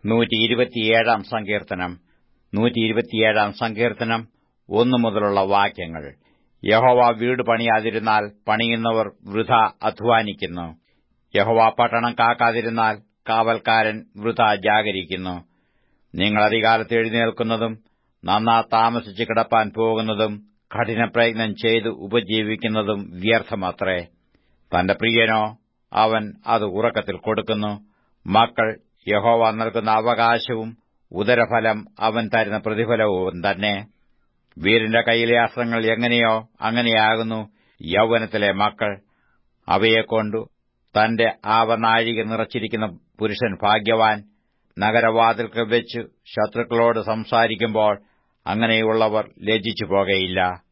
നൂറ്റി ഇരുപത്തിയേഴാം സങ്കീർത്തനം നൂറ്റി ഇരുപത്തിയേഴാം സങ്കീർത്തനം ഒന്നു മുതലുള്ള വാക്യങ്ങൾ യഹോവ വീട് പണിയാതിരുന്നാൽ പണിയുന്നവർ വൃഥ അധ്വാനിക്കുന്നു യഹോവ പട്ടണം കാക്കാതിരുന്നാൽ കാവൽക്കാരൻ വൃഥ ജാഗരിക്കുന്നു നിങ്ങൾ അധികാലത്ത് എഴുന്നേൽക്കുന്നതും നന്നാ താമസിച്ച് കിടപ്പാൻ പോകുന്നതും കഠിനപ്രയത്നം ചെയ്ത് ഉപജീവിക്കുന്നതും വ്യർത്ഥമത്രേ തന്റെ പ്രിയനോ അവൻ അത് ഉറക്കത്തിൽ കൊടുക്കുന്നു മക്കൾ യഹോവ നൽകുന്ന അവകാശവും ഉദരഫലം അവൻ തരുന്ന പ്രതിഫലവും തന്നെ വീരന്റെ കൈയിലെ അസ്ത്രങ്ങൾ എങ്ങനെയോ അങ്ങനെയാകുന്നു യൗവനത്തിലെ മക്കൾ അവയെക്കൊണ്ടു തന്റെ ആവനാഴിക നിറച്ചിരിക്കുന്ന പുരുഷൻ ഭാഗ്യവാൻ നഗരവാതിൽക്ക് വെച്ച് ശത്രുക്കളോട് സംസാരിക്കുമ്പോൾ അങ്ങനെയുള്ളവർ ലജ്ജിച്ചു പോകയില്ല